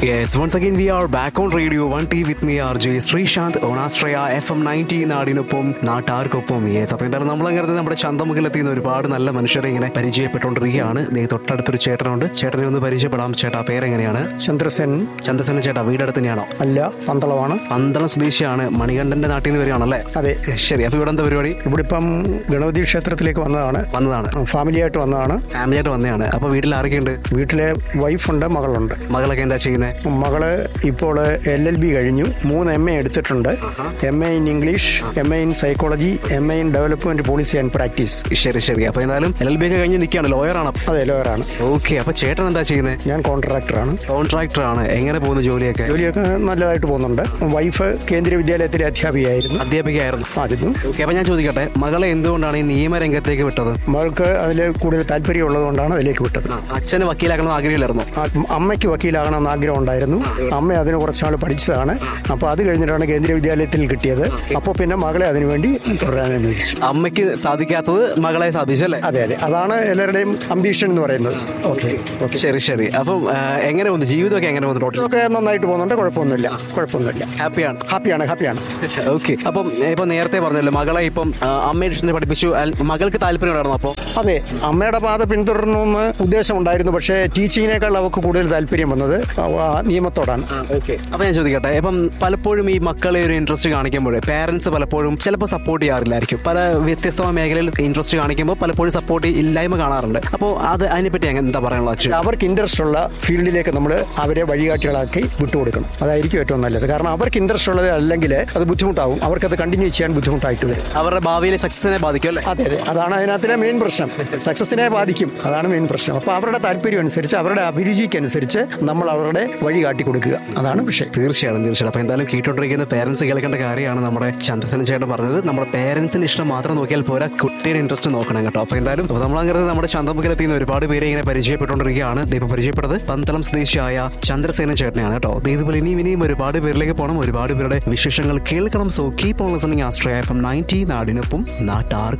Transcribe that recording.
Yes, once again we are back on Radio 1T with me RJ Sreesanth on Astraya FM 90 നാടിനൊപ്പം നാട്ടാർക്കൊപ്പം yes അപ്പോൾ എന്തായാലും നമ്മളങ്ങനെ നമ്മുടെ ചന്തമുഖിലെത്തിയുന്ന ഒരുപാട് നല്ല മനുഷ്യരെ ഇങ്ങനെ പരിചയപ്പെട്ടുകൊണ്ടിരിക്കുകയാണ് ദേ തൊട്ടടുത്തൊരു ചേട്ടനുണ്ട് ചേട്ടനെ ഒന്ന് പരിചയപ്പെടാം ചേട്ടാ പേരെങ്ങനെയാണ് ചന്ദ്രസേൻ ചന്ദ്രസേന ചേട്ടാ വീടടുത്ത് തന്നെയാണോ അല്ല പന്തളമാണ് പന്തളം സ്വദേശിയാണ് മണികണ്ഠന്റെ നാട്ടിൽ നിന്ന് വരികയാണല്ലേ അതെ ശരി അപ്പോൾ ഇവിടെ എന്താ പരിപാടി ഇവിടെ ഇപ്പം ഗണപതി ക്ഷേത്രത്തിലേക്ക് വന്നതാണ് വന്നതാണ് ഫാമിലിയായിട്ട് വന്നതാണ് ഫാമിലിയായിട്ട് വന്നതാണ് അപ്പോൾ വീട്ടിൽ ആരൊക്കെയുണ്ട് വീട്ടിലെ വൈഫുണ്ട് മകളുണ്ട് മകളൊക്കെ എന്താ ചെയ്യുന്നത് മകള് ഇപ്പോൾ എൽ എൽ ബി കഴിഞ്ഞു മൂന്ന് എം എ എടുത്തിട്ടുണ്ട് M A in English M A in psychology M A in development policy and practice ശരി ശരി അപ്പോൾ എന്തായാലും എൽ എൽ ബി ഒക്കെ കഴിഞ്ഞ് നിൽക്കുകയാണ് ലോയറാണ് അതെ ലോയറാണ് ഓക്കെ അപ്പോൾ ചേട്ടൻ എന്താ ചെയ്യുന്നത് ഞാൻ കോൺട്രാക്ടറാണ് കോൺട്രാക്ടർ ആണ് എങ്ങനെ പോകുന്നു ജോലിയൊക്കെ ജോലിയൊക്കെ നല്ലതായിട്ട് പോകുന്നുണ്ട് വൈഫ് കേന്ദ്രീയ വിദ്യാലയത്തിലെ അധ്യാപികയായിരുന്നു അധ്യാപികയായിരുന്നു ആയിരുന്നു ഓക്കെ അപ്പൊ ഞാൻ ചോദിക്കട്ടെ മകളെ എന്തുകൊണ്ടാണ് ഈ നിയമരംഗത്തേക്ക് വിട്ടത് മകൾക്ക് അതിൽ കൂടുതൽ താല്പര്യമുള്ളതുകൊണ്ടാണ് അതിലേക്ക് വിട്ടത് അച്ഛന് വക്കീലാക്കണം ആഗ്രഹമില്ലായിരുന്നു ആ, അമ്മയ്ക്ക് വക്കീലാകണമെന്ന് ആഗ്രഹം ഉണ്ടായിരുന്നു അമ്മ അതിന് കുറച്ചാൾ പഠിച്ചതാണ് അപ്പോൾ അത് കഴിഞ്ഞിട്ടാണ് കേന്ദ്രീയ വിദ്യാലയത്തിൽ കിട്ടിയത് അപ്പോൾ പിന്നെ മകളെ അതിനുവേണ്ടി തുടരാൻ അനുവദിച്ചു അമ്മയ്ക്ക് സാധിക്കാത്തത് മകളെ സാധിച്ചല്ലേ അതെ അതെ അതാണ് എല്ലാവരുടെയും അംബീഷൻ എന്ന് പറയുന്നത് ഓക്കെ ഓക്കെ ശരി ശരി അപ്പം ആ, എങ്ങനെ പോകുന്നു ജീവിതമൊക്കെ എങ്ങനെ പോകുന്നു ടോട്ടൽ ഒക്കെ നന്നായിട്ട് പോകുന്നുണ്ട് കുഴപ്പമൊന്നുമില്ല കുഴപ്പമൊന്നുമില്ല ഹാപ്പിയാണ് ഹാപ്പിയാണ് ഹാപ്പിയാണ് ഓക്കെ അപ്പം ഇപ്പൊ നേരത്തെ പറഞ്ഞല്ലോ മകളെ ഇപ്പം ആ, അമ്മയുടെ ഇഷ്ടത്തിന് പഠിപ്പിച്ചു അൽ- മകൾക്ക് താല്പര്യം ഉണ്ടായിരുന്നു അപ്പോൾ അതെ അമ്മയുടെ പാത പിന്തുടരണമെന്ന് ഉദ്ദേശമുണ്ടായിരുന്നു പക്ഷേ ടീച്ചിങ്ങിനേക്കാൾ അവർക്ക് കൂടുതൽ താല്പര്യം വന്നത് ആ, നിയമത്തോടാണ് ഓക്കെ അപ്പൊ ഞാൻ ചോദിക്കട്ടെ ഇപ്പം പലപ്പോഴും ഈ മക്കളെ ഒരു ഇൻട്രസ്റ്റ് കാണിക്കുമ്പോൾ പേരൻസ് പലപ്പോഴും ചിലപ്പോൾ സപ്പോർട്ട് ചെയ്യാറില്ലായിരിക്കും പല വ്യത്യസ്തമായ മേഖലയിൽ ഇൻട്രസ്റ്റ് കാണിക്കുമ്പോൾ പലപ്പോഴും സപ്പോർട്ട് ഇല്ലായ്മ കാണാറുണ്ട് അപ്പോൾ അത് അതിനെപ്പറ്റി അങ്ങനെ എന്താ പറയാനുള്ള ആക്ച്വലി അവർക്ക് ഇൻട്രസ്റ്റ് ഉള്ള ഫീൽഡിലേക്ക് നമ്മൾ അവരെ വഴികാട്ടികളാക്കി വിട്ടുകൊടുക്കണം അതായിരിക്കും ഏറ്റവും നല്ലത് കാരണം അവർക്ക് ഇൻട്രസ്റ്റ് ഉള്ളത് അല്ലെങ്കിൽ അത് ബുദ്ധിമുട്ടാവും അവർക്കത് കണ്ടിന്യൂ ചെയ്യാൻ ബുദ്ധിമുട്ടായിട്ട് വരും അവരുടെ ഭാവിയിലെ സക്സസിനെ ബാധിക്കും അല്ലേ അതെ അതെ അതാണ് അതിനകത്തിലെ മെയിൻ പ്രശ്നം സക്സസിനെ ബാധിക്കും അതാണ് മെയിൻ പ്രശ്നം അപ്പോൾ അവരുടെ താല്പര്യം അനുസരിച്ച് അവരുടെ അഭിരുചിക്കനുസരിച്ച് നമ്മൾ അവരുടെ വഴി കാട്ടി കൊടുക്കുക അതാണ് വിഷയം തീർച്ചയായും തീർച്ചയായും അപ്പൊ എന്തായാലും കേട്ടോണ്ടിരിക്കുന്ന പേരൻസ് കേൾക്കേണ്ട കാര്യമാണ് നമ്മുടെ ചന്ദ്രസേന ചേട്ടൻ പറഞ്ഞത് നമ്മുടെ പേരൻസിന് ഇഷ്ടം മാത്രം നോക്കിയാൽ പോരാ കുട്ടിയുടെ ഇൻട്രസ്റ്റ് നോക്കണം കേട്ടോ അപ്പൊ എന്തായാലും അപ്പൊ നമ്മളങ്ങനെ നമ്മുടെ ചന്തമുഖിലെത്തിയുന്ന ഒരുപാട് പേരെ ഇങ്ങനെ പരിചയപ്പെട്ടുകൊണ്ടിരിക്കുകയാണ് ദീപം പരിചയപ്പെട്ടത് പന്തളം സ്വദേശിയായ ചന്ദ്രസേന ചേട്ടനെയാണ് കേട്ടോ ദേ ഇതുപോലെ ഇനിയും ഇനിയും ഒരുപാട് പേരിലേക്ക് പോകണം ഒരുപാട് പേരുടെ വിശേഷങ്ങൾ കേൾക്കണം so keep on listening Astraya F M ninety നാടിനൊപ്പം നാട്ടാർക്ക്